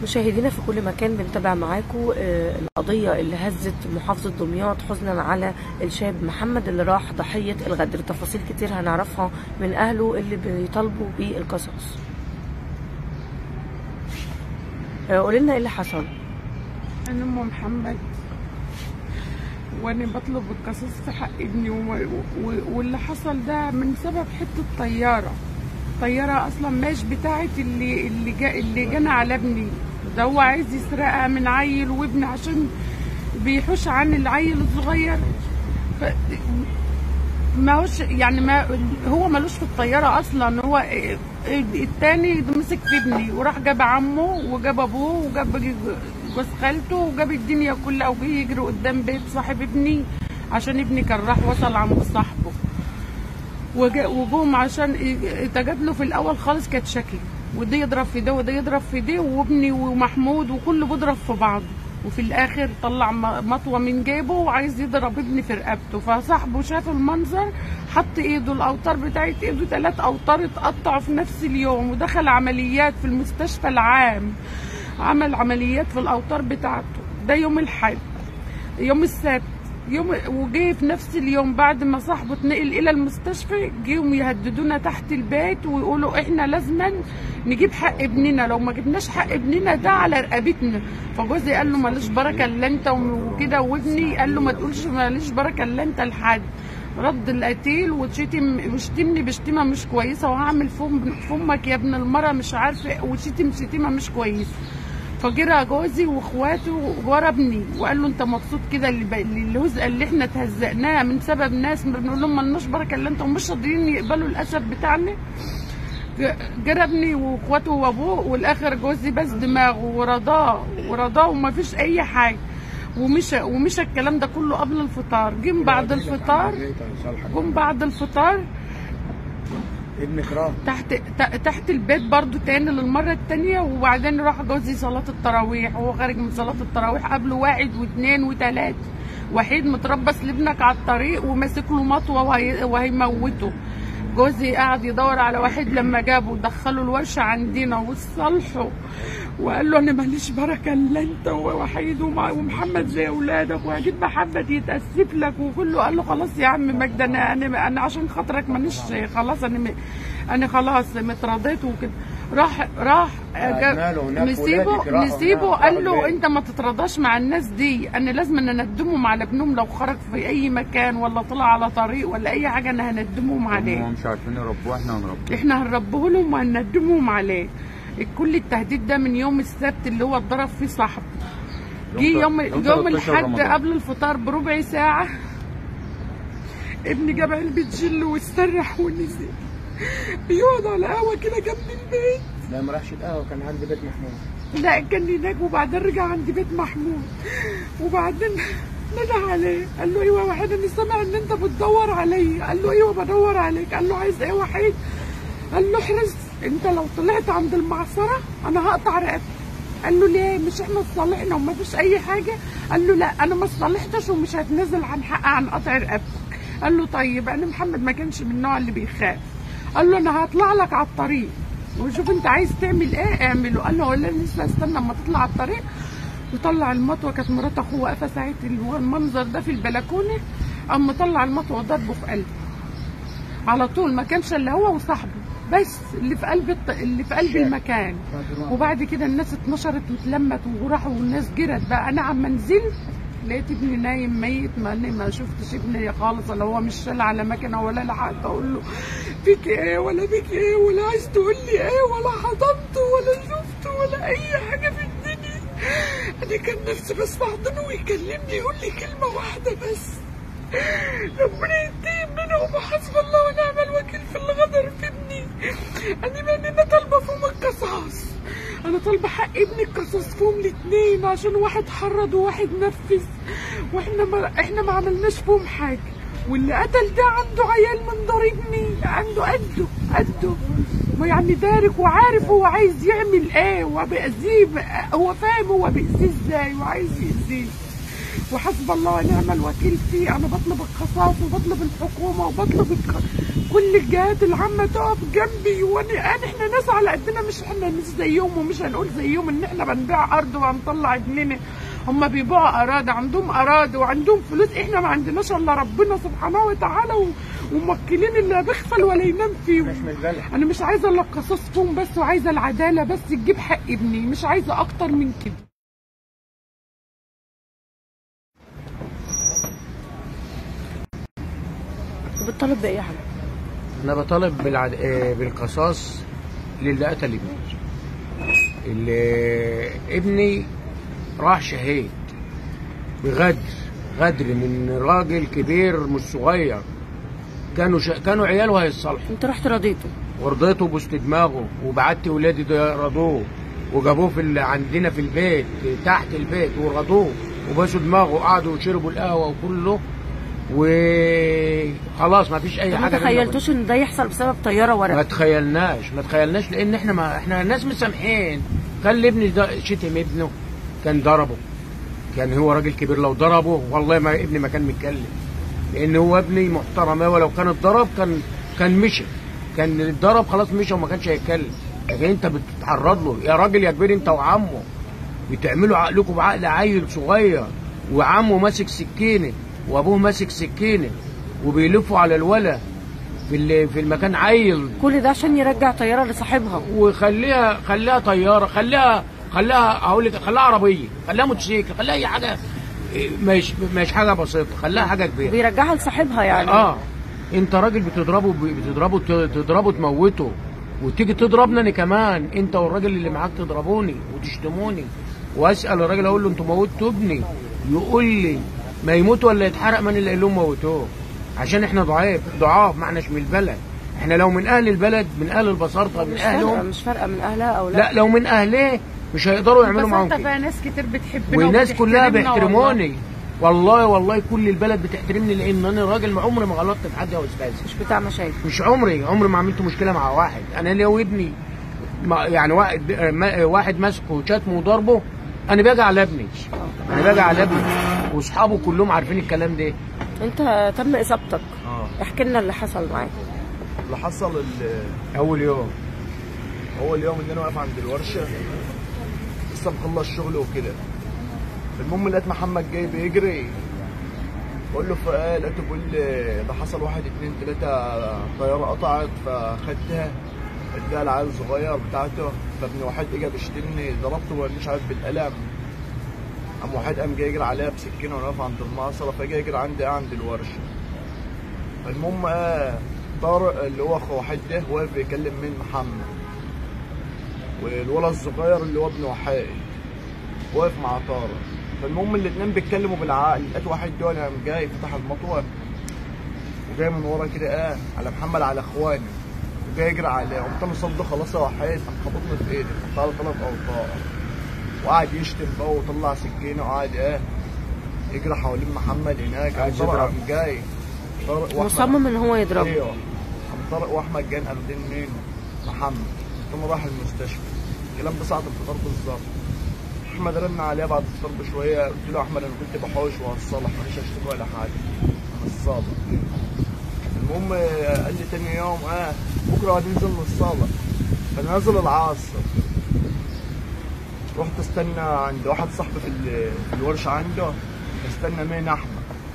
مشاهدينا في كل مكان بنتابع معاكم آه، القضية اللي هزت محافظة دمياط حزنا على الشاب محمد اللي راح ضحية الغدر تفاصيل كتير هنعرفها من أهله اللي بيطالبوا بالقصاص آه، قولي لنا ايه اللي حصل أنا أم محمد وأنا بطلب القصاص في حق ابني و... و... واللي حصل ده من سبب حتة طيارة طيارة أصلا مش بتاعت اللي اللي, جا... اللي جنى على ابني ده هو عايز يسرقها من عيل وابني عشان بيحوش عن العيل الصغير ف... ما هوش يعني ما هو ملوش في الطياره اصلا هو التاني مسك في ابني وراح جاب عمه وجاب ابوه وجاب جوز خالته وجاب الدنيا كلها وجه يجري قدام بيت صاحب ابني عشان ابني كان راح وصل عند صاحبه وجا- وجوم عشان تجادلوا في الاول خالص كانت شكل وده يضرب في ده وده يضرب في ده وابني ومحمود وكله بيضرب في بعضه وفي الاخر طلع م- مطوه من جيبه وعايز يضرب ابني في رقبته فصاحبه شاف المنظر حط ايده الاوتار بتاعت ايده ثلاث اوتار اتقطعوا في نفس اليوم ودخل عمليات في المستشفى العام عمل عمليات في الاوتار بتاعته ده يوم الحد يوم السبت يوم وجه في نفس اليوم بعد ما صاحبه اتنقل الى المستشفى جيهم يهددونا تحت البيت ويقولوا احنا لازما نجيب حق ابننا لو ما جبناش حق ابننا ده على رقبتنا فجوزي قال له ماليش بركه الا انت وكده وابني قال له ما تقولش ماليش بركه الا انت لحد رد القتيل وشتم وشتمني بشتيمه مش كويسه وهعمل فم فمك يا ابن المره مش عارفه وشتم شتيمه مش كويسه فجرى جوزي واخواته ورا ابني وقال له انت مبسوط كده اللي ب- الهزء اللي احنا تهزقناها من سبب ناس بنقول لهم مالناش بركه الا انت ومش راضيين يقبلوا الاسف بتاعنا ج- جرى ابني واخواته وابوه والاخر جوزي بس دماغه ورضاه ورضاه وما فيش اي حاجه ومشى ومشى الكلام ده كله قبل الفطار جم بعد الفطار جم بعد الفطار ابنك راح تحت ت- تحت البيت برضو تاني للمرة التانية وبعدين راح جوزي صلاة التراويح وهو خارج من صلاة التراويح قبله واحد واثنين وثلاثة وحيد متربص لابنك على الطريق وماسك له مطوة وهي- وهيموته جوزي قعد يدور على واحد لما جابه دخله الورشة عندنا وصلحه وقال له انا ماليش بركه الا انت ووحيد ومع- ومحمد زي اولادك وهجيب محمد يتاسف لك وكله قال له خلاص يا عم مجد انا انا انا عشان خاطرك مانيش خلاص انا م- انا خلاص متراضيت وكده راح راح قعدنا له هناك نسيبه ولادك راحوا نسيبه هناك قال له راحوا انت ما تتراضاش مع الناس دي انا لازم ان اندمهم على ابنهم لو خرج في اي مكان ولا طلع على طريق ولا اي حاجه انا هندمهم عليه هم مش عارفين يربوه احنا هنربوه احنا هنربيه لهم وهندمهم عليه كل التهديد ده من يوم السبت اللي هو اتضرب فيه صاحبه جه يوم يوم يوم يوم 13 الحد رمضان. قبل الفطار بربع ساعة ابني جاب علبة جل واسترح ونزل بيقعد على قهوة كده جنب البيت لا ما راحش القهوه كان عند بيت محمود لا كان هناك وبعدين رجع عند بيت محمود وبعدين نده عليه قال له ايوه يا وحيد انا سامع ان انت بتدور عليا قال له ايوه بدور عليك قال له عايز ايه يا وحيد قال له احرص انت لو طلعت عند المعصره انا هقطع رقبتك قال له ليه مش احنا اتصالحنا وما فيش اي حاجه قال له لا انا ما اتصالحتش ومش هتنازل عن حق عن قطع رقبتك قال له طيب انا محمد ما كانش من النوع اللي بيخاف قال له انا هطلع لك على الطريق وشوف انت عايز تعمل ايه اعمله قال له ولا لسه استنى اما تطلع على الطريق وطلع المطوه كانت مرات اخوه واقفه ساعه اللي هو المنظر ده في البلكونه قام مطلع المطوه ضربه في قلبه على طول ما كانش الا هو وصاحبه بس اللي في قلب الط... اللي في قلب المكان وبعد كده الناس اتنشرت واتلمت وراحوا والناس جرت بقى انا عم نزلت لقيت ابني نايم ميت ما أنا ما شفتش ابني خالص ولا هو مش شال على مكنه ولا لحقت اقول له فيك ايه ولا بيك ايه ولا عايز تقول لي ايه ولا حضنته ولا شفته ولا اي حاجه في الدنيا انا كان نفسي بس احضنه ويكلمني يقول لي كلمه واحده بس ربنا ينتقم منهم وحسب الله ونعم الوكيل في اللي غدر في ابني انا ما انا طالبه فيهم القصاص انا طالبه حق ابني القصاص فيهم الاثنين عشان واحد حرض وواحد نفذ واحنا ما احنا ما عملناش فيهم حاجه واللي قتل ده عنده عيال من ضربني عنده قده قده ما يعني دارك وعارف هو عايز يعمل ايه وبيأذيه هو فاهم هو بيأذيه ازاي وعايز يأذيه وحسب الله ونعم الوكيل فيه انا بطلب القصاص وبطلب الحكومه وبطلب الك... كل الجهات العامه تقف جنبي وانا أنا- احنا ناس على قدنا مش احنا ناس زيهم ومش هنقول زيهم ان احنا بنبيع ارض وهنطلع ابننا هم بيبيعوا اراضي عندهم اراضي وعندهم فلوس احنا ما عندناش الا ربنا سبحانه وتعالى و... وموكلين اللي لا بيغفل ولا ينام فيهم مش من البلد انا مش عايزه الا القصاص فيهم بس وعايزه العداله بس تجيب حق ابني مش عايزه اكتر من كده بتطالب بايه يا حاج انا بطالب بالعد... آه، بالقصاص للي قتل ابني اللي ابني راح شهيد بغدر غدر من راجل كبير مش صغير كانوا ش... كانوا عياله هيتصالحوا انت رحت رضيته ورضيته بوسط دماغه وبعت ولادي ده رضوه وجابوه في ال... عندنا في البيت تحت البيت ورضوه وباسوا دماغه وقعدوا وشربوا القهوه وكله وخلاص ما فيش اي ما حاجه بينا تخيلتوش ان ده يحصل بسبب طياره ما ورق تخيلناش ما تخيلناش لان احنا ما احنا ناس مسامحين خلي ابني ده شتم ابنه كان ضربه كان هو راجل كبير لو ضربه والله ما ابني ما كان متكلم لان هو ابني محترم أوي ولو كان اتضرب كان كان مشي كان اتضرب خلاص مشي وما كانش هيتكلم لكن انت بتتعرض له يا راجل يا كبير انت وعمه بتعملوا عقلكم بعقل عيل صغير وعمه ماسك سكينه وابوه ماسك سكينه وبيلفوا على الولا في ال- في المكان عيل كل ده عشان يرجع طياره لصاحبها وخليها خليها طياره خليها خليها هقول لك خليها عربيه خليها موتوسيكل خليها اي حاجه إيه، مش مش حاجه بسيطه خليها حاجه كبيره بيرجعها لصاحبها يعني اه انت راجل بتضربه بتضربه تضربه تموته وتيجي تضربنا انا كمان انت والراجل اللي معاك تضربوني وتشتموني واسال الراجل اقول له انتوا موتوا ابني يقول لي ما يموت ولا يتحرق من اللي قال لهم موتوه عشان احنا ضعاف ضعاف ما احناش من البلد احنا لو من اهل البلد من اهل البساطه من مش فارقه اهلهم مش فارقه من اهلها او لا, لا لو من اهليه مش هيقدروا يعملوا بس معاهم انت كده بقى ناس كتير بتحبنا والناس كلها وبتحترمنا والله. بيحترموني والله والله كل البلد بتحترمني لان انا راجل ما عمري ما غلطت في حد يا استاذ مش بتاع مشاكل مش عمري عمري ما عملت مشكله مع واحد انا لو ابني ما يعني واحد ما- واحد ماسكه شتمه وضربه انا باجي على ابني انا باجي على ابني واصحابه كلهم عارفين الكلام ده انت تم اصابتك اه احكي لنا اللي حصل معاك اللي حصل ال- اول يوم اول يوم ان انا واقف عند الورشه لسه مخلص شغل وكده المهم لقيت محمد جاي بيجري بقول له فقال لقيته بيقول لي ده حصل واحد اتنين تلاته طياره قطعت فخدتها اديها العيال الصغير بتاعته فابن واحد اجى بيشتمني ضربته مش عارف بالقلم قام واحد قام جاي يجري عليها بسكينه وانا واقف عند المعصره فجاي يجري عندي عند الورشه المهم اه طارق اللي هو اخو واحد ده واقف بيكلم مين محمد والولد الصغير اللي هو ابن وحيد واقف مع طارق فالمهم الاتنين بيتكلموا بالعقل لقيت واحد دول قام جاي فتح المطوه وجاي من ورا كده اه على محمد على اخواني وجاي يجري عليه قمت انا صد خلاص يا وحيد قام خبطني في ايدي قمت على ثلاث اوطار وقعد يشتم بقى وطلع سكينه وقعد ايه يجري حوالين محمد هناك قام عايز طارق يضرب. قام جاي طارق وأحمد- مصمم ان هو يضربه ايوه قام طارق واحمد جايين قابلين مين؟ محمد ثم راح المستشفى الكلام ده ساعة الفطار بالظبط احمد رن عليه بعد الفطار بشويه قلت له يا احمد انا كنت بحوش وهصلح ماليش اشتكي ولا حاجه انا الصالح المهم آه، قال لي تاني يوم اه بكره هننزل للصالح فانا نازل العصر رحت استنى عند واحد صاحبي في ال- في الورشه عنده استنى مين احمد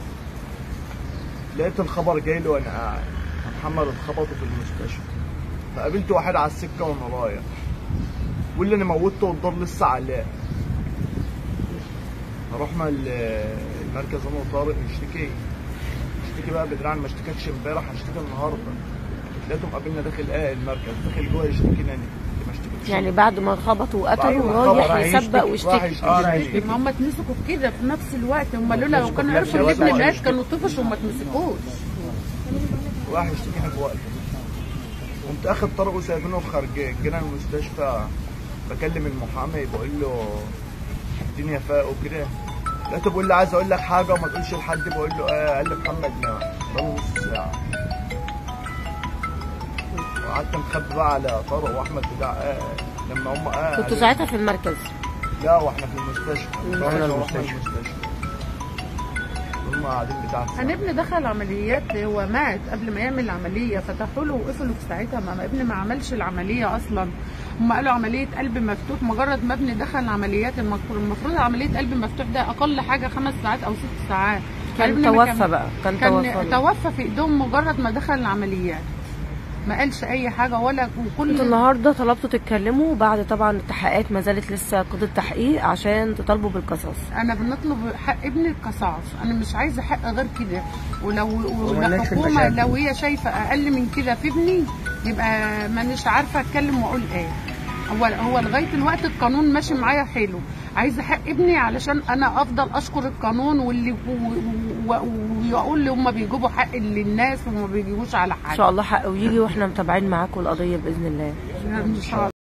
لقيت الخبر جاي له وانا قاعد محمد اتخبطوا في المستشفى فقابلت واحد على السكه وانا رايح واللي انا موتته والدار لسه علاه رحنا ال- المركز انا وطارق نشتكي نشتكي بقى بدراعنا ما اشتكتش امبارح هشتكي النهارده لقيتهم قابلنا داخل ايه المركز داخل جوه يشتكينا انا ما اشتكيتش يعني بعد ما خبطوا بعد وقتلوا ما خبط رايح راح يسبق يشتكي- راح ويشتكي يشتكي اه راح لي. يشتكي ما هم اتمسكوا في كده في نفس الوقت هم لولا لو اتمسكوا كانوا في نفس عرفوا ان الوقت ابني وراح مات يشتكوا. كانوا طفشوا وما اتمسكوش راح يشتكينا في وقت قمت اخد طارق وسايبينه في خارجين جينا المستشفى بكلم المحامي بقول له الدنيا فاق وكده لقيته بيقول لي عايز اقول لك حاجه وما تقولش لحد بقول له اه قال لي محمد نام بقى نص ساعه وقعدت مخبي بقى على طارق واحمد بتاع اه لما هم اه كنتوا قالوا- ساعتها في المركز لا واحنا في المستشفى المستشفى. رحنا رحنا المستشفى المستشفى. هم قاعدين بتاع انا ابني دخل عمليات هو مات قبل ما يعمل العمليه فتحوا له وقفلوا في ساعتها ما ما ابني ما عملش العمليه اصلا هم قالوا عمليه قلب مفتوح مجرد ما ابني دخل عمليات المفروض المفروض عمليه قلب مفتوح ده اقل حاجه خمس ساعات او ست ساعات كان ابني ما توفى بقى كان كان توفى توفى في ايدهم مجرد ما دخل العمليات ما قالش اي حاجه ولا انتوا وكل النهارده طلبتوا تتكلموا بعد طبعا التحقيقات ما زالت لسه قضيه تحقيق عشان تطالبوا بالقصاص انا بنطلب حق ابني القصاص انا مش عايزه حق غير كده ولو ومالناش في والحكومه المشاكل. لو هي شايفه اقل من كده في ابني يبقى مانيش عارفه اتكلم واقول ايه هو هو لغايه الوقت القانون ماشي معايا حلو عايزه حق ابني علشان انا افضل اشكر القانون واللي و- و- ويقول لي هم بيجيبوا حق للناس وما بيجيبوش على ان حد شاء الله حق ويجي واحنا متابعين معاكم القضيه باذن الله ان شاء الله